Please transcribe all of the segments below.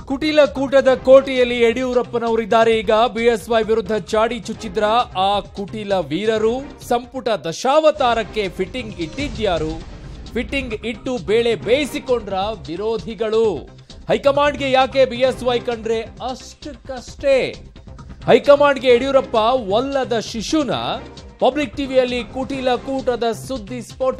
ಕುಟಿಲ ಕೂಟದ ಕೋಟೆಯಲ್ಲಿ ಯಡಿಯೂರಪ್ಪನವರಿದ್ದಾರೆ ಈಗ ಬಿಎಸ್ವೈ ವಿರುದ್ಧ ಚಾಡಿ ಚುಚ್ಚಿದ್ರ ಆ ಕುಟಿಲ ವೀರರು ಸಂಪುಟ ದಶಾವತಾರಕ್ಕೆ ಫಿಟ್ಟಿಂಗ್ ಇಟ್ಟಿದ್ಯಾರು ಫಿಟ್ಟಿಂಗ್ ಇಟ್ಟು ಬೇಳೆ ಬೇಯಿಸಿಕೊಂಡ್ರ ವಿರೋಧಿಗಳು ಹೈಕಮಾಂಡ್ಗೆ ಯಾಕೆ ಬಿಎಸ್ವೈ ಕಂಡ್ರೆ ಅಷ್ಟಕ್ಕಷ್ಟೇ ಹೈಕಮಾಂಡ್ಗೆ ಯಡಿಯೂರಪ್ಪ ಒಲ್ಲದ ಶಿಶುನ ಪಬ್ಲಿಕ್ ಟಿವಿಯಲ್ಲಿ ಕುಟಿಲ ಕೂಟದ ಸುದ್ದಿ ಸ್ಫೋಟ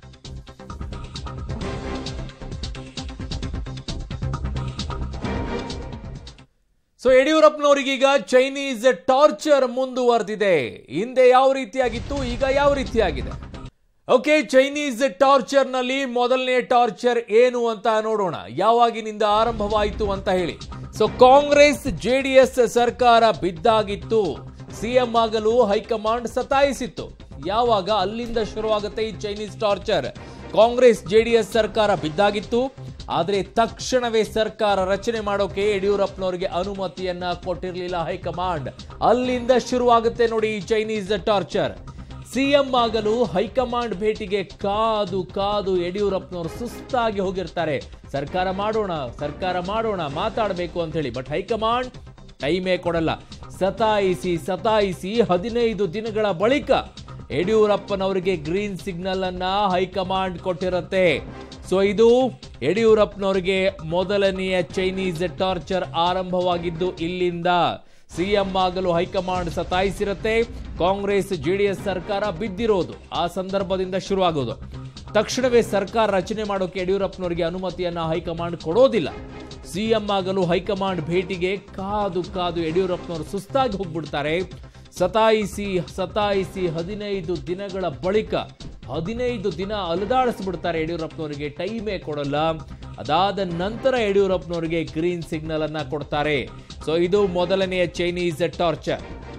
ಸೊ ಯಡಿಯೂರಪ್ಪನವರಿಗೀಗ ಚೈನೀಸ್ ಟಾರ್ಚರ್ ಮುಂದುವರೆದಿದೆ ಹಿಂದೆ ಯಾವ ರೀತಿಯಾಗಿತ್ತು ಈಗ ಯಾವ ರೀತಿಯಾಗಿದೆ ಓಕೆ ಚೈನೀಸ್ ಟಾರ್ಚರ್ ನಲ್ಲಿ ಮೊದಲನೇ ಟಾರ್ಚರ್ ಏನು ಅಂತ ನೋಡೋಣ ಯಾವಾಗಿನಿಂದ ಆರಂಭವಾಯಿತು ಅಂತ ಹೇಳಿ ಸೊ ಕಾಂಗ್ರೆಸ್ ಜೆಡಿಎಸ್ ಸರ್ಕಾರ ಬಿದ್ದಾಗಿತ್ತು ಸಿಎಂ ಆಗಲು ಹೈಕಮಾಂಡ್ ಸತಾಯಿಸಿತ್ತು ಯಾವಾಗ ಅಲ್ಲಿಂದ ಶುರುವಾಗುತ್ತೆ ಈ ಚೈನೀಸ್ ಟಾರ್ಚರ್ ಕಾಂಗ್ರೆಸ್ ಜೆಡಿಎಸ್ ಸರ್ಕಾರ ಬಿದ್ದಾಗಿತ್ತು ಆದ್ರೆ ತಕ್ಷಣವೇ ಸರ್ಕಾರ ರಚನೆ ಮಾಡೋಕೆ ಯಡಿಯೂರಪ್ಪನವರಿಗೆ ಅನುಮತಿಯನ್ನ ಕೊಟ್ಟಿರಲಿಲ್ಲ ಹೈಕಮಾಂಡ್ ಅಲ್ಲಿಂದ ಶುರುವಾಗುತ್ತೆ ನೋಡಿ ಈ ಚೈನೀಸ್ ಟಾರ್ಚರ್ ಸಿಎಂ ಆಗಲು ಹೈಕಮಾಂಡ್ ಭೇಟಿಗೆ ಕಾದು ಕಾದು ಯಡಿಯೂರಪ್ಪನವರು ಸುಸ್ತಾಗಿ ಹೋಗಿರ್ತಾರೆ ಸರ್ಕಾರ ಮಾಡೋಣ ಸರ್ಕಾರ ಮಾಡೋಣ ಮಾತಾಡಬೇಕು ಅಂತ ಹೇಳಿ ಬಟ್ ಹೈಕಮಾಂಡ್ ಟೈಮೇ ಕೊಡಲ್ಲ ಸತಾಯಿಸಿ ಸತಾಯಿಸಿ ಹದಿನೈದು ದಿನಗಳ ಬಳಿಕ ಯಡಿಯೂರಪ್ಪನವರಿಗೆ ಗ್ರೀನ್ ಸಿಗ್ನಲ್ ಅನ್ನ ಹೈಕಮಾಂಡ್ ಕೊಟ್ಟಿರುತ್ತೆ ಸೊ ಇದು ಯಡಿಯೂರಪ್ಪನವರಿಗೆ ಮೊದಲನೆಯ ಚೈನೀಸ್ ಟಾರ್ಚರ್ ಆರಂಭವಾಗಿದ್ದು ಇಲ್ಲಿಂದ ಸಿಎಂ ಆಗಲು ಹೈಕಮಾಂಡ್ ಸತಾಯಿಸಿರುತ್ತೆ ಕಾಂಗ್ರೆಸ್ ಜೆಡಿಎಸ್ ಸರ್ಕಾರ ಬಿದ್ದಿರೋದು ಆ ಸಂದರ್ಭದಿಂದ ಶುರುವಾಗೋದು ತಕ್ಷಣವೇ ಸರ್ಕಾರ ರಚನೆ ಮಾಡೋಕೆ ಯಡಿಯೂರಪ್ಪನವರಿಗೆ ಅನುಮತಿಯನ್ನ ಹೈಕಮಾಂಡ್ ಕೊಡೋದಿಲ್ಲ ಸಿಎಂ ಆಗಲು ಹೈಕಮಾಂಡ್ ಭೇಟಿಗೆ ಕಾದು ಕಾದು ಯಡಿಯೂರಪ್ಪನವರು ಸುಸ್ತಾಗಿ ಹೋಗ್ಬಿಡ್ತಾರೆ ಸತಾಯಿಸಿ ಸತಾಯಿಸಿ ಹದಿನೈದು ದಿನಗಳ ಬಳಿಕ ಹದಿನೈದು ದಿನ ಅಲುದಾಡಿಸ್ಬಿಡ್ತಾರೆ ಯಡಿಯೂರಪ್ಪನವರಿಗೆ ಟೈಮೇ ಕೊಡಲ್ಲ ಅದಾದ ನಂತರ ಯಡಿಯೂರಪ್ಪನವರಿಗೆ ಗ್ರೀನ್ ಸಿಗ್ನಲ್ ಅನ್ನ ಕೊಡ್ತಾರೆ ಸೊ ಇದು ಮೊದಲನೆಯ ಚೈನೀಸ್ ಟಾರ್ಚರ್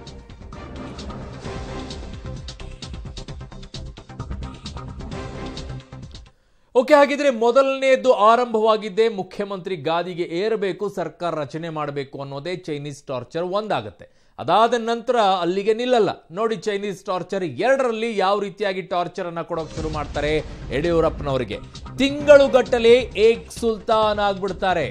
ಓಕೆ ಹಾಗಿದ್ರೆ ಮೊದಲನೆಯದು ಆರಂಭವಾಗಿದ್ದೇ ಮುಖ್ಯಮಂತ್ರಿ ಗಾದಿಗೆ ಏರಬೇಕು ಸರ್ಕಾರ ರಚನೆ ಮಾಡಬೇಕು ಅನ್ನೋದೇ ಚೈನೀಸ್ ಟಾರ್ಚರ್ ಒಂದಾಗುತ್ತೆ ಅದಾದ ನಂತರ ಅಲ್ಲಿಗೆ ನಿಲ್ಲಲ್ಲ ನೋಡಿ ಚೈನೀಸ್ ಟಾರ್ಚರ್ ಎರಡರಲ್ಲಿ ಯಾವ ರೀತಿಯಾಗಿ ಟಾರ್ಚರ್ ಅನ್ನ ಕೊಡೋಕೆ ಶುರು ಮಾಡ್ತಾರೆ ಯಡಿಯೂರಪ್ಪನವರಿಗೆ ತಿಂಗಳುಗಟ್ಟಲೆ ಏಕ್ ಸುಲ್ತಾನ್ ಆಗ್ಬಿಡ್ತಾರೆ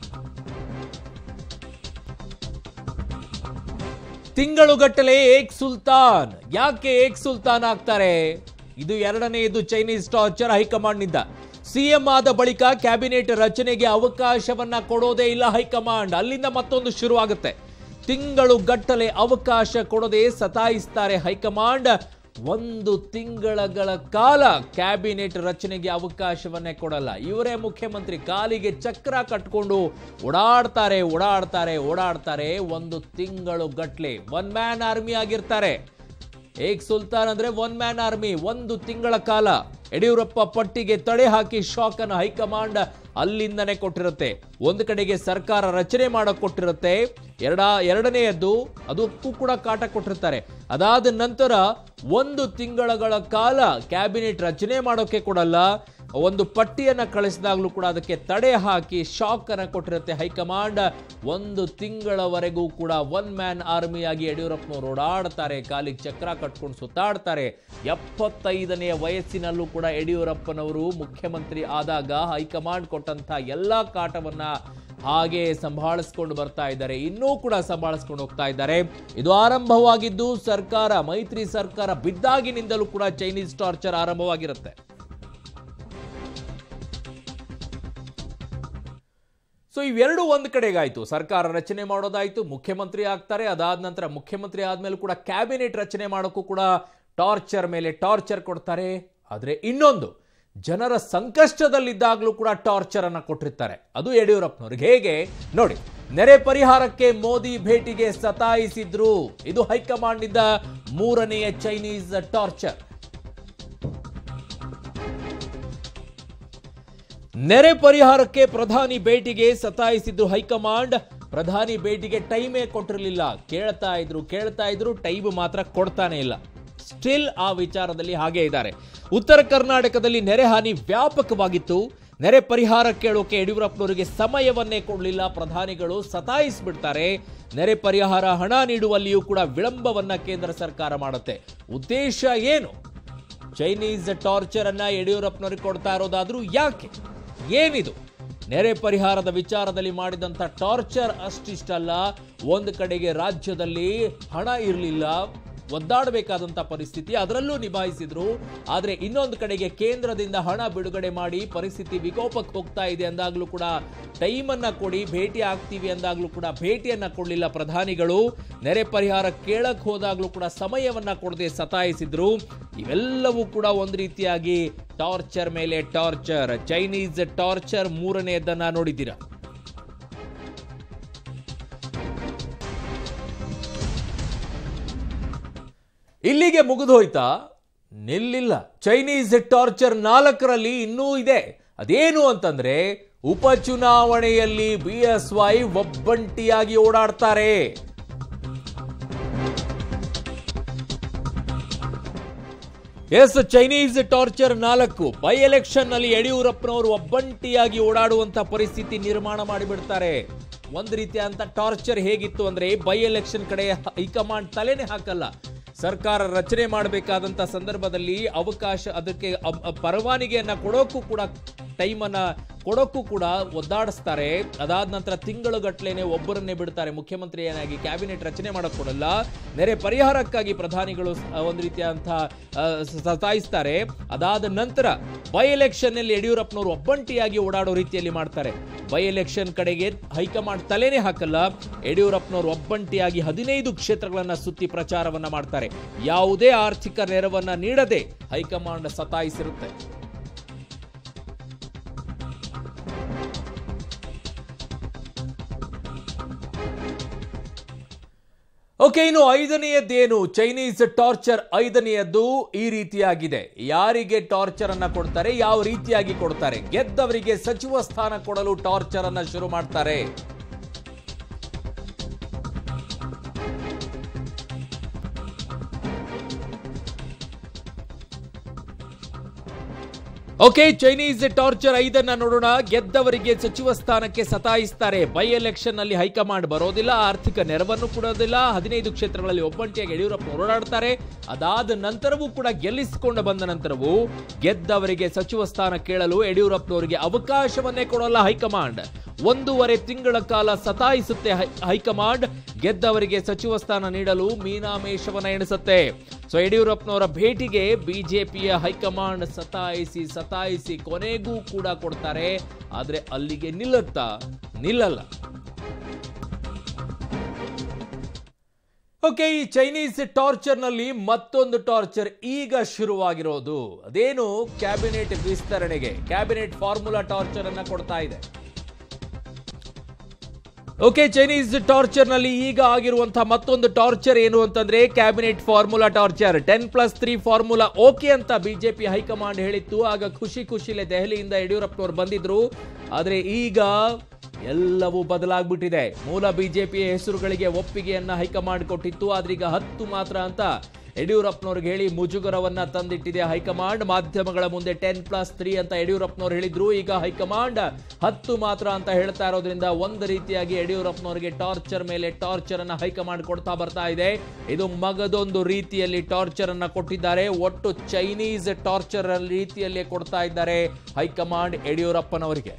ತಿಂಗಳುಗಟ್ಟಲೆ ಏಕ್ ಸುಲ್ತಾನ್ ಯಾಕೆ ಏಕ್ ಸುಲ್ತಾನ್ ಆಗ್ತಾರೆ ಇದು ಎರಡನೆಯದು ಚೈನೀಸ್ ಟಾರ್ಚರ್ ಹೈಕಮಾಂಡ್ನಿಂದ ಸಿಎಂ ಆದ ಬಳಿಕ ಕ್ಯಾಬಿನೆಟ್ ರಚನೆಗೆ ಅವಕಾಶವನ್ನ ಕೊಡೋದೇ ಇಲ್ಲ ಹೈಕಮಾಂಡ್ ಅಲ್ಲಿಂದ ಮತ್ತೊಂದು ಶುರುವಾಗುತ್ತೆ ತಿಂಗಳು ಗಟ್ಟಲೆ ಅವಕಾಶ ಕೊಡದೆ ಸತಾಯಿಸ್ತಾರೆ ಹೈಕಮಾಂಡ್ ಒಂದು ತಿಂಗಳಗಳ ಕಾಲ ಕ್ಯಾಬಿನೆಟ್ ರಚನೆಗೆ ಅವಕಾಶವನ್ನೇ ಕೊಡಲ್ಲ ಇವರೇ ಮುಖ್ಯಮಂತ್ರಿ ಕಾಲಿಗೆ ಚಕ್ರ ಕಟ್ಕೊಂಡು ಓಡಾಡ್ತಾರೆ ಓಡಾಡ್ತಾರೆ ಓಡಾಡ್ತಾರೆ ಒಂದು ತಿಂಗಳು ಗಟ್ಲೆ ಒನ್ ಮ್ಯಾನ್ ಆರ್ಮಿ ಆಗಿರ್ತಾರೆ ಏಕ್ ಸುಲ್ತಾನ್ ಅಂದ್ರೆ ಒನ್ ಮ್ಯಾನ್ ಆರ್ಮಿ ಒಂದು ತಿಂಗಳ ಕಾಲ ಯಡಿಯೂರಪ್ಪ ಪಟ್ಟಿಗೆ ತಡೆ ಹಾಕಿ ಶಾಕ್ ಅನ್ನು ಹೈಕಮಾಂಡ್ ಅಲ್ಲಿಂದನೇ ಕೊಟ್ಟಿರುತ್ತೆ ಒಂದು ಕಡೆಗೆ ಸರ್ಕಾರ ರಚನೆ ಮಾಡಕ್ ಕೊಟ್ಟಿರುತ್ತೆ ಎರಡ ಎರಡನೆಯದ್ದು ಅದಕ್ಕೂ ಕೂಡ ಕಾಟ ಕೊಟ್ಟಿರ್ತಾರೆ ಅದಾದ ನಂತರ ಒಂದು ತಿಂಗಳಗಳ ಕಾಲ ಕ್ಯಾಬಿನೆಟ್ ರಚನೆ ಮಾಡೋಕೆ ಕೊಡಲ್ಲ ಒಂದು ಪಟ್ಟಿಯನ್ನ ಕಳಿಸಿದಾಗಲೂ ಕೂಡ ಅದಕ್ಕೆ ತಡೆ ಹಾಕಿ ಶಾಕ್ ಅನ್ನ ಕೊಟ್ಟಿರುತ್ತೆ ಹೈಕಮಾಂಡ್ ಒಂದು ತಿಂಗಳವರೆಗೂ ಕೂಡ ಒನ್ ಮ್ಯಾನ್ ಆರ್ಮಿಯಾಗಿ ಯಡಿಯೂರಪ್ಪನವರು ಓಡಾಡ್ತಾರೆ ಕಾಲಿಗೆ ಚಕ್ರ ಕಟ್ಕೊಂಡು ಸುತ್ತಾಡ್ತಾರೆ ಎಪ್ಪತ್ತೈದನೆಯ ವಯಸ್ಸಿನಲ್ಲೂ ಕೂಡ ಯಡಿಯೂರಪ್ಪನವರು ಮುಖ್ಯಮಂತ್ರಿ ಆದಾಗ ಹೈಕಮಾಂಡ್ ಕೊಟ್ಟಂತ ಎಲ್ಲಾ ಕಾಟವನ್ನ ಹಾಗೆ ಸಂಭಾಳಿಸ್ಕೊಂಡು ಬರ್ತಾ ಇದ್ದಾರೆ ಇನ್ನೂ ಕೂಡ ಸಂಭಾಳಿಸ್ಕೊಂಡು ಹೋಗ್ತಾ ಇದ್ದಾರೆ ಇದು ಆರಂಭವಾಗಿದ್ದು ಸರ್ಕಾರ ಮೈತ್ರಿ ಸರ್ಕಾರ ಬಿದ್ದಾಗಿನಿಂದಲೂ ಕೂಡ ಚೈನೀಸ್ ಟಾರ್ಚರ್ ಆರಂಭವಾಗಿರುತ್ತೆ ಸೊ ಇವೆರಡು ಒಂದು ಕಡೆಗಾಯ್ತು ಸರ್ಕಾರ ರಚನೆ ಮಾಡೋದಾಯ್ತು ಮುಖ್ಯಮಂತ್ರಿ ಆಗ್ತಾರೆ ಅದಾದ ನಂತರ ಮುಖ್ಯಮಂತ್ರಿ ಆದ್ಮೇಲೆ ಕೂಡ ಕ್ಯಾಬಿನೆಟ್ ರಚನೆ ಮಾಡೋಕ್ಕೂ ಕೂಡ ಟಾರ್ಚರ್ ಮೇಲೆ ಟಾರ್ಚರ್ ಕೊಡ್ತಾರೆ ಆದ್ರೆ ಇನ್ನೊಂದು ಜನರ ಸಂಕಷ್ಟದಲ್ಲಿದ್ದಾಗಲೂ ಕೂಡ ಟಾರ್ಚರ್ ಅನ್ನ ಕೊಟ್ಟಿರ್ತಾರೆ ಅದು ಯಡಿಯೂರಪ್ಪನವ್ರಿಗೆ ಹೇಗೆ ನೋಡಿ ನೆರೆ ಪರಿಹಾರಕ್ಕೆ ಮೋದಿ ಭೇಟಿಗೆ ಸತಾಯಿಸಿದ್ರು ಇದು ಹೈಕಮಾಂಡ್ನಿಂದ ಮೂರನೆಯ ಚೈನೀಸ್ ಟಾರ್ಚರ್ ನೆರೆ ಪರಿಹಾರಕ್ಕೆ ಪ್ರಧಾನಿ ಭೇಟಿಗೆ ಸತಾಯಿಸಿದ್ರು ಹೈಕಮಾಂಡ್ ಪ್ರಧಾನಿ ಭೇಟಿಗೆ ಟೈಮೇ ಕೊಟ್ಟಿರಲಿಲ್ಲ ಕೇಳ್ತಾ ಇದ್ರು ಕೇಳ್ತಾ ಇದ್ರು ಟೈಮ್ ಮಾತ್ರ ಕೊಡ್ತಾನೆ ಇಲ್ಲ ಸ್ಟಿಲ್ ಆ ವಿಚಾರದಲ್ಲಿ ಹಾಗೆ ಇದ್ದಾರೆ ಉತ್ತರ ಕರ್ನಾಟಕದಲ್ಲಿ ನೆರೆ ಹಾನಿ ವ್ಯಾಪಕವಾಗಿತ್ತು ನೆರೆ ಪರಿಹಾರ ಕೇಳೋಕೆ ಯಡಿಯೂರಪ್ಪನವರಿಗೆ ಸಮಯವನ್ನೇ ಕೊಡಲಿಲ್ಲ ಪ್ರಧಾನಿಗಳು ಸತಾಯಿಸ್ಬಿಡ್ತಾರೆ ನೆರೆ ಪರಿಹಾರ ಹಣ ನೀಡುವಲ್ಲಿಯೂ ಕೂಡ ವಿಳಂಬವನ್ನ ಕೇಂದ್ರ ಸರ್ಕಾರ ಮಾಡುತ್ತೆ ಉದ್ದೇಶ ಏನು ಚೈನೀಸ್ ಟಾರ್ಚರ್ ಅನ್ನ ಯಡಿಯೂರಪ್ಪನವ್ರಿಗೆ ಕೊಡ್ತಾ ಇರೋದಾದ್ರೂ ಯಾಕೆ ಏನಿದು ನೆರೆ ಪರಿಹಾರದ ವಿಚಾರದಲ್ಲಿ ಮಾಡಿದಂಥ ಟಾರ್ಚರ್ ಅಷ್ಟಿಷ್ಟಲ್ಲ ಒಂದು ಕಡೆಗೆ ರಾಜ್ಯದಲ್ಲಿ ಹಣ ಇರಲಿಲ್ಲ ಒದ್ದಾಡಬೇಕಾದಂಥ ಪರಿಸ್ಥಿತಿ ಅದರಲ್ಲೂ ನಿಭಾಯಿಸಿದ್ರು ಆದರೆ ಇನ್ನೊಂದು ಕಡೆಗೆ ಕೇಂದ್ರದಿಂದ ಹಣ ಬಿಡುಗಡೆ ಮಾಡಿ ಪರಿಸ್ಥಿತಿ ವಿಕೋಪಕ್ಕೆ ಹೋಗ್ತಾ ಇದೆ ಅಂದಾಗಲೂ ಕೂಡ ಟೈಮನ್ನ ಕೊಡಿ ಭೇಟಿ ಆಗ್ತೀವಿ ಅಂದಾಗಲೂ ಕೂಡ ಭೇಟಿಯನ್ನ ಕೊಡಲಿಲ್ಲ ಪ್ರಧಾನಿಗಳು ನೆರೆ ಪರಿಹಾರ ಕೇಳಕ್ ಹೋದಾಗಲೂ ಕೂಡ ಸಮಯವನ್ನ ಕೊಡದೆ ಸತಾಯಿಸಿದ್ರು ಇವೆಲ್ಲವೂ ಕೂಡ ಒಂದು ರೀತಿಯಾಗಿ ಟಾರ್ಚರ್ ಮೇಲೆ ಟಾರ್ಚರ್ ಚೈನೀಸ್ ಟಾರ್ಚರ್ ಮೂರನೆಯದನ್ನ ನೋಡಿದ್ದೀರಾ ಇಲ್ಲಿಗೆ ಮುಗಿದು ಹೋಯ್ತಾ ನಿಲ್ಲಿಲ್ಲ ಚೈನೀಸ್ ಟಾರ್ಚರ್ ನಾಲ್ಕರಲ್ಲಿ ಇನ್ನೂ ಇದೆ ಅದೇನು ಅಂತಂದ್ರೆ ಉಪಚುನಾವಣೆಯಲ್ಲಿ ಬಿ ಎಸ್ ವೈ ಒಬ್ಬಂಟಿಯಾಗಿ ಓಡಾಡ್ತಾರೆ ಎಸ್ ಚೈನೀಸ್ ಟಾರ್ಚರ್ ನಾಲ್ಕು ಬೈ ಎಲೆಕ್ಷನ್ ನಲ್ಲಿ ಯಡಿಯೂರಪ್ಪನವರು ಒಬ್ಬಂಟಿಯಾಗಿ ಓಡಾಡುವಂತ ಪರಿಸ್ಥಿತಿ ನಿರ್ಮಾಣ ಮಾಡಿಬಿಡ್ತಾರೆ ಒಂದು ರೀತಿಯಾದಂತ ಟಾರ್ಚರ್ ಹೇಗಿತ್ತು ಅಂದ್ರೆ ಬೈ ಎಲೆಕ್ಷನ್ ಕಡೆ ಹೈಕಮಾಂಡ್ ತಲೆನೇ ಹಾಕಲ್ಲ ಸರ್ಕಾರ ರಚನೆ ಮಾಡಬೇಕಾದಂತ ಸಂದರ್ಭದಲ್ಲಿ ಅವಕಾಶ ಅದಕ್ಕೆ ಅಬ್- ಅಬ್- ಪರವಾನಗಿಯನ್ನ ಕೊಡೋಕ್ಕೂ ಕೂಡ ಟೈಮನ್ನ ಕೊಡೋಕ್ಕೂ ಕೂಡ ಒದ್ದಾಡಿಸ್ತಾರೆ ಅದಾದ ನಂತರ ತಿಂಗಳುಗಟ್ಲೆನೆ ಒಬ್ಬರನ್ನೇ ಬಿಡ್ತಾರೆ ಮುಖ್ಯಮಂತ್ರಿಯನ್ನಾಗಿ ಕ್ಯಾಬಿನೆಟ್ ರಚನೆ ಮಾಡಕ್ ಕೊಡಲ್ಲ ನೆರೆ ಪರಿಹಾರಕ್ಕಾಗಿ ಪ್ರಧಾನಿಗಳು ಸ- ಒಂದು ರೀತಿಯಾದಂತಹ ಆ, ಸ- ಸತಾಯಿಸ್ತಾರೆ ಅದಾದ ನಂತರ ಬೈ ಎಲೆಕ್ಷನ್ ನಲ್ಲಿ ಯಡಿಯೂರಪ್ಪನವರು ಒಬ್ಬಂಟಿಯಾಗಿ ಓಡಾಡೋ ರೀತಿಯಲ್ಲಿ ಮಾಡ್ತಾರೆ ಬೈ ಎಲೆಕ್ಷನ್ ಕಡೆಗೆ ಹೈಕಮಾಂಡ್ ತಲೆನೇ ಹಾಕಲ್ಲ ಯಡಿಯೂರಪ್ಪನವರು ಒಬ್ಬಂಟಿಯಾಗಿ ಹದಿನೈದು ಕ್ಷೇತ್ರಗಳನ್ನ ಸುತ್ತಿ ಪ್ರಚಾರವನ್ನ ಮಾಡ್ತಾರೆ ಯಾವುದೇ ಆರ್ಥಿಕ ನೆರವನ್ನ ನೀಡದೆ ಹೈಕಮಾಂಡ್ ಸತಾಯಿಸಿರುತ್ತೆ ಓಕೆ ಇನ್ನು ಐದನೆಯದ್ದೇನು ಚೈನೀಸ್ ಟಾರ್ಚರ್ ಐದನೆಯದ್ದು ಈ ರೀತಿಯಾಗಿದೆ ಯಾರಿಗೆ ಟಾರ್ಚರ್ ಅನ್ನ ಕೊಡ್ತಾರೆ ಯಾವ ರೀತಿಯಾಗಿ ಕೊಡ್ತಾರೆ ಗೆದ್ದವರಿಗೆ ಸಚಿವ ಸ್ಥಾನ ಕೊಡಲು ಟಾರ್ಚರ್ ಅನ್ನ ಶುರು ಮಾಡ್ತಾರೆ ಓಕೆ ಚೈನೀಸ್ ಟಾರ್ಚರ್ ಐದನ್ನ ನೋಡೋಣ ಗೆದ್ದವರಿಗೆ ಸಚಿವ ಸ್ಥಾನಕ್ಕೆ ಸತಾಯಿಸ್ತಾರೆ ಬೈ ಎಲೆಕ್ಷನ್ ನಲ್ಲಿ ಹೈಕಮಾಂಡ್ ಬರೋದಿಲ್ಲ ಆರ್ಥಿಕ ನೆರವನ್ನು ಕೊಡೋದಿಲ್ಲ ಹದಿನೈದು ಕ್ಷೇತ್ರಗಳಲ್ಲಿ ಒಬ್ಬಂಟಿಯಾಗಿ ಯಡಿಯೂರಪ್ಪ ಓಡಾಡ್ತಾರೆ ಅದಾದ ನಂತರವೂ ಕೂಡ ಗೆಲ್ಲಿಸಿಕೊಂಡು ಬಂದ ನಂತರವೂ ಗೆದ್ದವರಿಗೆ ಸಚಿವ ಸ್ಥಾನ ಕೇಳಲು ಯಡಿಯೂರಪ್ಪನವರಿಗೆ ಅವಕಾಶವನ್ನೇ ಕೊಡೋಲ್ಲ ಹೈಕಮಾಂಡ್ ಒಂದೂವರೆ ತಿಂಗಳ ಕಾಲ ಸತಾಯಿಸುತ್ತೆ ಹೈ- ಹೈಕಮಾಂಡ್ ಗೆದ್ದವರಿಗೆ ಸಚಿವ ಸ್ಥಾನ ನೀಡಲು ಮೀನಾಮೇಷವನ್ನ ಎಣಿಸುತ್ತೆ ಸೊ ಯಡಿಯೂರಪ್ಪನವರ ಭೇಟಿಗೆ ಬಿಜೆಪಿಯ ಹೈಕಮಾಂಡ್ ಸತಾಯಿಸಿ ಸತಾಯಿಸಿ ಕೊನೆಗೂ ಕೂಡ ಕೊಡ್ತಾರೆ ಆದ್ರೆ ಅಲ್ಲಿಗೆ ನಿಲ್ಲುತ್ತಾ ನಿಲ್ಲಲ್ಲ ಓಕೆ ಈ ಚೈನೀಸ್ ಟಾರ್ಚರ್ ನಲ್ಲಿ ಮತ್ತೊಂದು ಟಾರ್ಚರ್ ಈಗ ಶುರುವಾಗಿರೋದು ಅದೇನು ಕ್ಯಾಬಿನೆಟ್ ವಿಸ್ತರಣೆಗೆ ಕ್ಯಾಬಿನೆಟ್ ಫಾರ್ಮುಲಾ ಟಾರ್ಚರ್ ಅನ್ನ ಕೊಡ್ತಾ ಇದೆ ಓಕೆ ಚೈನೀಸ್ ಟಾರ್ಚರ್ ನಲ್ಲಿ ಈಗ ಆಗಿರುವಂತಹ ಮತ್ತೊಂದು ಟಾರ್ಚರ್ ಏನು ಅಂತಂದ್ರೆ cabinet formula torture ten plus three formula okay ಅಂತ ಬಿಜೆಪಿ ಹೈಕಮಾಂಡ್ ಹೇಳಿತ್ತು ಆಗ ಖುಷಿ ಖುಷಿಲೆ ದೆಹಲಿಯಿಂದ ಯಡಿಯೂರಪ್ಪನವರು ಬಂದಿದ್ರು ಆದ್ರೆ ಈಗ ಎಲ್ಲವೂ ಬದಲಾಗ್ಬಿಟ್ಟಿದೆ ಮೂಲ ಬಿಜೆಪಿಯ ಹೆಸರುಗಳಿಗೆ ಒಪ್ಪಿಗೆಯನ್ನ ಹೈಕಮಾಂಡ್ ಕೊಟ್ಟಿತ್ತು ಆದ್ರೆ ಈಗ ಹತ್ತು ಮಾತ್ರ ಅಂತ ಯಡಿಯೂರಪ್ಪನವ್ರಿಗೆ ಹೇಳಿ ಮುಜುಗರವನ್ನ ತಂದಿಟ್ಟಿದೆ ಹೈಕಮಾಂಡ್ ಮಾಧ್ಯಮಗಳ ಮುಂದೆ ಟೆನ್ ಪ್ಲಸ್ ತ್ರೀ ಅಂತ ಯಡಿಯೂರಪ್ಪನವ್ರು ಹೇಳಿದ್ರು ಈಗ ಹೈಕಮಾಂಡ್ ಹತ್ತು ಮಾತ್ರ ಅಂತ ಹೇಳ್ತಾ ಇರೋದ್ರಿಂದ ಒಂದು ರೀತಿಯಾಗಿ ಯಡಿಯೂರಪ್ಪನವರಿಗೆ ಟಾರ್ಚರ್ ಮೇಲೆ ಟಾರ್ಚರ್ ಅನ್ನ ಹೈಕಮಾಂಡ್ ಕೊಡ್ತಾ ಬರ್ತಾ ಇದೆ ಇದು ಮಗದೊಂದು ರೀತಿಯಲ್ಲಿ ಟಾರ್ಚರ್ ಅನ್ನ ಕೊಟ್ಟಿದ್ದಾರೆ ಒಟ್ಟು ಚೈನೀಸ್ ಟಾರ್ಚರ್ ರೀತಿಯಲ್ಲೇ ಕೊಡ್ತಾ ಇದ್ದಾರೆ ಹೈಕಮಾಂಡ್ ಯಡಿಯೂರಪ್ಪನವರಿಗೆ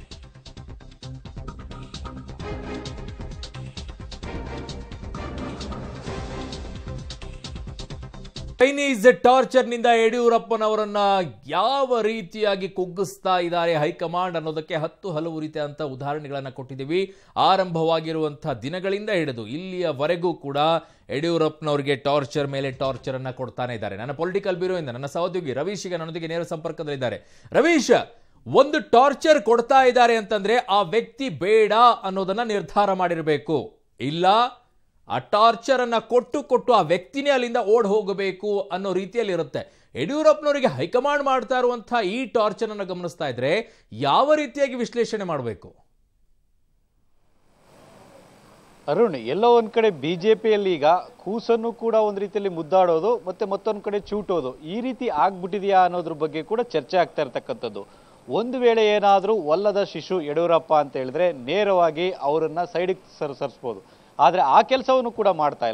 ಚೈನೀಸ್ ಟಾರ್ಚರ್ ನಿಂದ ಯಡಿಯೂರಪ್ಪನವರನ್ನ ಯಾವ ರೀತಿಯಾಗಿ ಕುಗ್ಗಿಸ್ತಾ ಇದ್ದಾರೆ ಹೈಕಮಾಂಡ್ ಅನ್ನೋದಕ್ಕೆ ಹತ್ತು ಹಲವು ರೀತಿಯಾದಂಥ ಉದಾಹರಣೆಗಳನ್ನ ಕೊಟ್ಟಿದ್ದೀವಿ ಆರಂಭವಾಗಿರುವಂತಹ ದಿನಗಳಿಂದ ಹಿಡಿದು ಇಲ್ಲಿಯವರೆಗೂ ಕೂಡ ಯಡಿಯೂರಪ್ಪನವರಿಗೆ ಟಾರ್ಚರ್ ಮೇಲೆ ಟಾರ್ಚರ್ ಅನ್ನ ಕೊಡ್ತಾನೆ ಇದ್ದಾರೆ ನನ್ನ ಪೊಲಿಟಿಕಲ್ ಬ್ಯೂರೋಯಿಂದ ನನ್ನ ಸಹೋದ್ಯೋಗಿ ರವೀಶ್ ಈಗ ನನ್ನೊಂದಿಗೆ ನೇರ ಸಂಪರ್ಕದಲ್ಲಿದ್ದಾರೆ ರವೀಶ್ ಒಂದು ಟಾರ್ಚರ್ ಕೊಡ್ತಾ ಇದ್ದಾರೆ ಅಂತಂದ್ರೆ ಆ ವ್ಯಕ್ತಿ ಬೇಡ ಅನ್ನೋದನ್ನ ನಿರ್ಧಾರ ಮಾಡಿರಬೇಕು ಇಲ್ಲ ಆ ಟಾರ್ಚರ್ ಅನ್ನ ಕೊಟ್ಟು ಕೊಟ್ಟು ಆ ವ್ಯಕ್ತಿನೇ ಅಲ್ಲಿಂದ ಓಡ್ ಹೋಗಬೇಕು ಅನ್ನೋ ರೀತಿಯಲ್ಲಿ ಇರುತ್ತೆ ಯಡಿಯೂರಪ್ಪನವರಿಗೆ ಹೈಕಮಾಂಡ್ ಮಾಡ್ತಾ ಇರುವಂತಹ ಈ ಟಾರ್ಚರ್ ಅನ್ನ ಗಮನಿಸ್ತಾ ಇದ್ರೆ ಯಾವ ರೀತಿಯಾಗಿ ವಿಶ್ಲೇಷಣೆ ಮಾಡಬೇಕು ಅರುಣ್ ಎಲ್ಲೋ ಒಂದ್ ಕಡೆ ಬಿಜೆಪಿಯಲ್ಲಿ ಈಗ ಕೂಸನ್ನು ಕೂಡ ಒಂದ್ ರೀತಿಯಲ್ಲಿ ಮುದ್ದಾಡೋದು ಮತ್ತೆ ಮತ್ತೊಂದ್ ಕಡೆ ಚೂಟೋದು ಈ ರೀತಿ ಆಗ್ಬಿಟ್ಟಿದೆಯಾ ಅನ್ನೋದ್ರ ಬಗ್ಗೆ ಕೂಡ ಚರ್ಚೆ ಆಗ್ತಾ ಇರ್ತಕ್ಕಂಥದ್ದು ಒಂದು ವೇಳೆ ಏನಾದ್ರೂ ಒಲ್ಲದ ಶಿಶು ಯಡಿಯೂರಪ್ಪ ಅಂತ ಹೇಳಿದ್ರೆ ನೇರವಾಗಿ ಅವರನ್ನ ಸೈಡಿಗೆ ಸರ್ ಸರಿಸ್ಬೋದು ಆದ್ರೆ ಆ ಕೆಲಸವನ್ನು ಕೂಡ ಮಾಡ್ತಾ ಇಲ್ಲ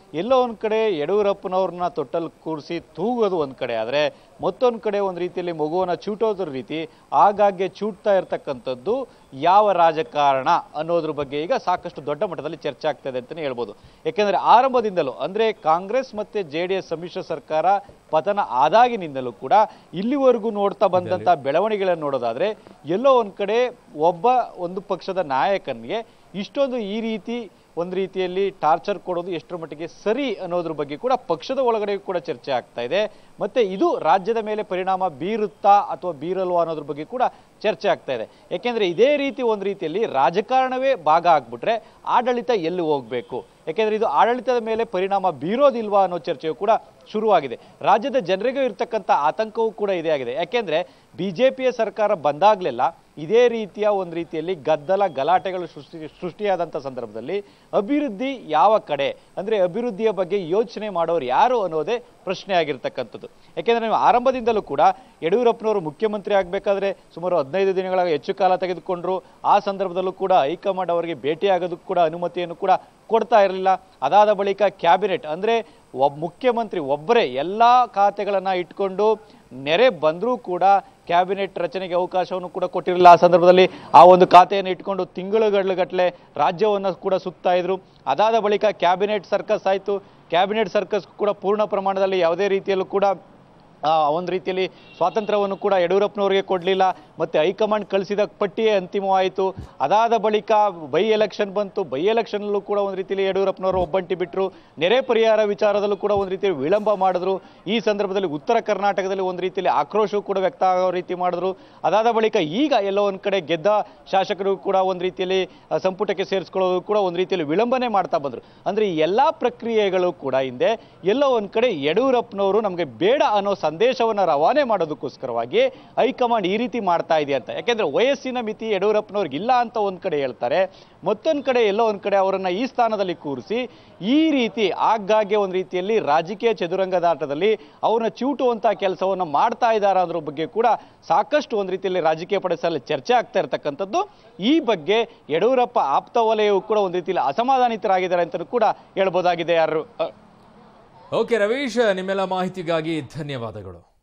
ಎಲ್ಲೋ ಒಂದ್ ಕಡೆ ಯಡಿಯೂರಪ್ಪನವ್ರನ್ನ ತೊಟ್ಟಲ್ಲಿ ಕೂರಿಸಿ ತೂಗೋದು ಒಂದ್ ಕಡೆ ಆದ್ರೆ ಮತ್ತೊಂದ್ ಕಡೆ ಒಂದ್ ರೀತಿಯಲ್ಲಿ ಮಗುವನ್ನ ಚೂಟೋದ್ರ ರೀತಿ ಆಗಾಗ್ಗೆ ಚೂಟ್ತಾ ಇರ್ತಕ್ಕಂಥದ್ದು ಯಾವ ರಾಜಕಾರಣ ಅನ್ನೋದ್ರ ಬಗ್ಗೆ ಈಗ ಸಾಕಷ್ಟು ದೊಡ್ಡ ಮಟ್ಟದಲ್ಲಿ ಚರ್ಚೆ ಆಗ್ತಾ ಇದೆ ಅಂತಾನೆ ಹೇಳ್ಬೋದು ಯಾಕೆಂದ್ರೆ ಆರಂಭದಿಂದಲೂ ಅಂದ್ರೆ ಕಾಂಗ್ರೆಸ್ ಮತ್ತೆ ಜೆ ಡಿ ಎಸ್ ಸಮ್ಮಿಶ್ರ ಸರ್ಕಾರ ಪತನ ಆದಾಗಿನಿಂದಲೂ ಕೂಡ ಇಲ್ಲಿವರೆಗೂ ನೋಡ್ತಾ ಬಂದಂತ ಬೆಳವಣಿಗೆಗಳನ್ನು ನೋಡೋದಾದ್ರೆ ಎಲ್ಲೋ ಒಂದ್ ಕಡೆ ಒಬ್ಬ ಒಂದು ಪಕ್ಷದ ನಾಯಕನಿಗೆ ಇಷ್ಟೊಂದು ಈ ರೀತಿ ಒಂದು ರೀತಿಯಲ್ಲಿ ಟಾರ್ಚರ್ ಕೊಡೋದು ಎಷ್ಟರ ಮಟ್ಟಿಗೆ ಸರಿ ಅನ್ನೋದ್ರ ಬಗ್ಗೆ ಕೂಡ ಪಕ್ಷದ ಒಳಗಡೆ ಕೂಡ ಚರ್ಚೆ ಆಗ್ತಾ ಇದೆ ಮತ್ತೆ ಇದು ರಾಜ್ಯದ ಮೇಲೆ ಪರಿಣಾಮ ಬೀರುತ್ತಾ ಅಥವಾ ಬೀರಲ್ವಾ ಅನ್ನೋದ್ರ ಬಗ್ಗೆ ಕೂಡ ಚರ್ಚೆ ಆಗ್ತಾ ಇದೆ ಯಾಕೆಂದ್ರೆ ಇದೇ ರೀತಿ ಒಂದು ರೀತಿಯಲ್ಲಿ ರಾಜಕಾರಣವೇ ಭಾಗ ಆಗ್ಬಿಟ್ರೆ ಆಡಳಿತ ಎಲ್ಲಿ ಹೋಗ್ಬೇಕು ಯಾಕೆಂದ್ರೆ ಇದು ಆಡಳಿತದ ಮೇಲೆ ಪರಿಣಾಮ ಬೀರೋದಿಲ್ವಾ ಅನ್ನೋ ಚರ್ಚೆಯು ಕೂಡ ಶುರುವಾಗಿದೆ ರಾಜ್ಯದ ಜನರಿಗೂ ಇರ್ತಕ್ಕಂಥ ಆತಂಕವೂ ಕೂಡ ಇದೇ ಆಗಿದೆ ಯಾಕೆಂದ್ರೆ ಬಿಜೆಪಿಯ ಸರ್ಕಾರ ಬಂದಾಗ್ಲೆಲ್ಲ ಇದೇ ರೀತಿಯ ಒಂದು ರೀತಿಯಲ್ಲಿ ಗದ್ದಲ ಗಲಾಟೆಗಳು ಸೃಷ್ಟಿ ಸೃಷ್ಟಿಯಾದಂಥ ಸಂದರ್ಭದಲ್ಲಿ ಅಭಿವೃದ್ಧಿ ಯಾವ ಕಡೆ ಅಂದ್ರೆ ಅಭಿವೃದ್ಧಿಯ ಬಗ್ಗೆ ಯೋಚನೆ ಮಾಡೋರು ಯಾರು ಅನ್ನೋದೇ ಪ್ರಶ್ನೆ ಆಗಿರ್ತಕ್ಕಂಥದ್ದು ಯಾಕೆಂದ್ರೆ ನೀವು ಆರಂಭದಿಂದಲೂ ಕೂಡ ಯಡಿಯೂರಪ್ಪನವರು ಮುಖ್ಯಮಂತ್ರಿ ಆಗಬೇಕಾದ್ರೆ ಸುಮಾರು ಹದಿನೈದು ದಿನಗಳ ಹೆಚ್ಚು ಕಾಲ ತೆಗೆದುಕೊಂಡ್ರು ಆ ಸಂದರ್ಭದಲ್ಲೂ ಕೂಡ ಹೈಕಮಾಂಡ್ ಅವರಿಗೆ ಭೇಟಿಯಾಗೋದಕ್ಕೂ ಕೂಡ ಅನುಮತಿಯನ್ನು ಕೂಡ ಕೊಡ್ತಾ ಇರಲಿಲ್ಲ ಅದಾದ ಬಳಿಕ ಕ್ಯಾಬಿನೆಟ್ ಅಂದ್ರೆ ಒಬ್ಬ ಮುಖ್ಯಮಂತ್ರಿ ಒಬ್ಬರೇ ಎಲ್ಲಾ ಖಾತೆಗಳನ್ನ ಇಟ್ಕೊಂಡು ನೆರೆ ಬಂದರೂ ಕೂಡ ಕ್ಯಾಬಿನೆಟ್ ರಚನೆಗೆ ಅವಕಾಶವನ್ನು ಕೂಡ ಕೊಟ್ಟಿರಲಿಲ್ಲ ಆ ಸಂದರ್ಭದಲ್ಲಿ ಆ ಒಂದು ಖಾತೆಯನ್ನು ಇಟ್ಕೊಂಡು ತಿಂಗಳುಗಟ್ಟಲೆ ರಾಜ್ಯವನ್ನು ಕೂಡ ಸುತ್ತಾ ಇದ್ರು ಅದಾದ ಬಳಿಕ ಕ್ಯಾಬಿನೆಟ್ ಸರ್ಕಸ್ ಆಯಿತು ಕ್ಯಾಬಿನೆಟ್ ಸರ್ಕಸ್ ಕೂಡ ಪೂರ್ಣ ಪ್ರಮಾಣದಲ್ಲಿ ಯಾವುದೇ ರೀತಿಯಲ್ಲೂ ಕೂಡ ಆ, ಒಂದು ರೀತಿಯಲ್ಲಿ ಸ್ವಾತಂತ್ರ್ಯವನ್ನು ಕೂಡ ಯಡಿಯೂರಪ್ಪನವರಿಗೆ ಕೊಡಲಿಲ್ಲ ಮತ್ತೆ ಹೈಕಮಾಂಡ್ ಕಳಿಸಿದ ಪಟ್ಟಿಯೇ ಅಂತಿಮವಾಯಿತು ಅದಾದ ಬಳಿಕ ಬೈ ಎಲೆಕ್ಷನ್ ಬಂತು ಬೈ ಎಲೆಕ್ಷನ್ನಲ್ಲೂ ಕೂಡ ಒಂದು ರೀತಿಯಲ್ಲಿ ಯಡಿಯೂರಪ್ಪನವರು ಒಬ್ಬಂಟಿ ಬಿಟ್ಟರು ನೆರೆ ಪರಿಹಾರ ವಿಚಾರದಲ್ಲೂ ಕೂಡ ಒಂದು ರೀತಿಯಲ್ಲಿ ವಿಳಂಬ ಮಾಡಿದ್ರು ಈ ಸಂದರ್ಭದಲ್ಲಿ ಉತ್ತರ ಕರ್ನಾಟಕದಲ್ಲಿ ಒಂದು ರೀತಿಯಲ್ಲಿ ಆಕ್ರೋಶವೂ ಕೂಡ ವ್ಯಕ್ತ ಆಗೋ ರೀತಿ ಮಾಡಿದ್ರು ಅದಾದ ಬಳಿಕ ಈಗ ಎಲ್ಲೋ ಒಂದು ಕಡೆ ಗೆದ್ದ ಶಾಸಕರು ಕೂಡ ಒಂದು ರೀತಿಯಲ್ಲಿ ಆ, ಸಂಪುಟಕ್ಕೆ ಸೇರಿಸ್ಕೊಳ್ಳೋದು ಕೂಡ ಒಂದು ರೀತಿಯಲ್ಲಿ ವಿಳಂಬನೆ ಮಾಡ್ತಾ ಬಂದ್ರು ಅಂದ್ರೆ ಈ ಎಲ್ಲಾ ಪ್ರಕ್ರಿಯೆಗಳು ಕೂಡ ಹಿಂದೆ ಎಲ್ಲೋ ಒಂದ್ ಕಡೆ ಯಡಿಯೂರಪ್ಪನವರು ನಮಗೆ ಬೇಡ ಅನ್ನೋ ಸಂದೇಶವನ್ನ ರವಾನೆ ಮಾಡೋದಕ್ಕೋಸ್ಕರವಾಗಿ ಹೈಕಮಾಂಡ್ ಈ ರೀತಿ ಮಾಡ್ತಾ ಇದೆ ಅಂತ ಯಾಕೆಂದ್ರೆ ವಯಸ್ಸಿನ ಮಿತಿ ಯಡಿಯೂರಪ್ಪನವ್ರಿಗೆ ಇಲ್ಲ ಅಂತ ಒಂದ್ ಕಡೆ ಹೇಳ್ತಾರೆ ಮತ್ತೊಂದ್ ಕಡೆ ಎಲ್ಲೋ ಒಂದ್ ಕಡೆ ಅವರನ್ನ ಈ ಸ್ಥಾನದಲ್ಲಿ ಕೂರಿಸಿ ಈ ರೀತಿ ಆಗಾಗ್ಗೆ ಒಂದ್ ರೀತಿಯಲ್ಲಿ ರಾಜಕೀಯ ಚದುರಂಗದಾಟದಲ್ಲಿ ಅವ್ರನ್ನ ಚಿವುಟುವಂತ ಕೆಲಸವನ್ನ ಮಾಡ್ತಾ ಇದ್ದಾರೆ ಅದ್ರ ಬಗ್ಗೆ ಕೂಡ ಸಾಕಷ್ಟು ಒಂದ್ ರೀತಿಯಲ್ಲಿ ರಾಜಕೀಯ ಪಡಿಸಲು ಚರ್ಚೆ ಆಗ್ತಾ ಇರ್ತಕ್ಕಂಥದ್ದು ಈ ಬಗ್ಗೆ ಯಡಿಯೂರಪ್ಪ ಆಪ್ತ ವಲಯವು ಕೂಡ ಒಂದ್ ರೀತಿಯಲ್ಲಿ ಅಸಮಾಧಾನಿತರಾಗಿದ್ದಾರೆ ಅಂತ ಕೂಡ ಹೇಳ್ಬೋದಾಗಿದೆ ಯಾರು ಅ, ಓಕೆ ರವೀಶ್ ನಿಮ್ಮೆಲ್ಲ ಮಾಹಿತಿಗಾಗಿ ಧನ್ಯವಾದಗಳು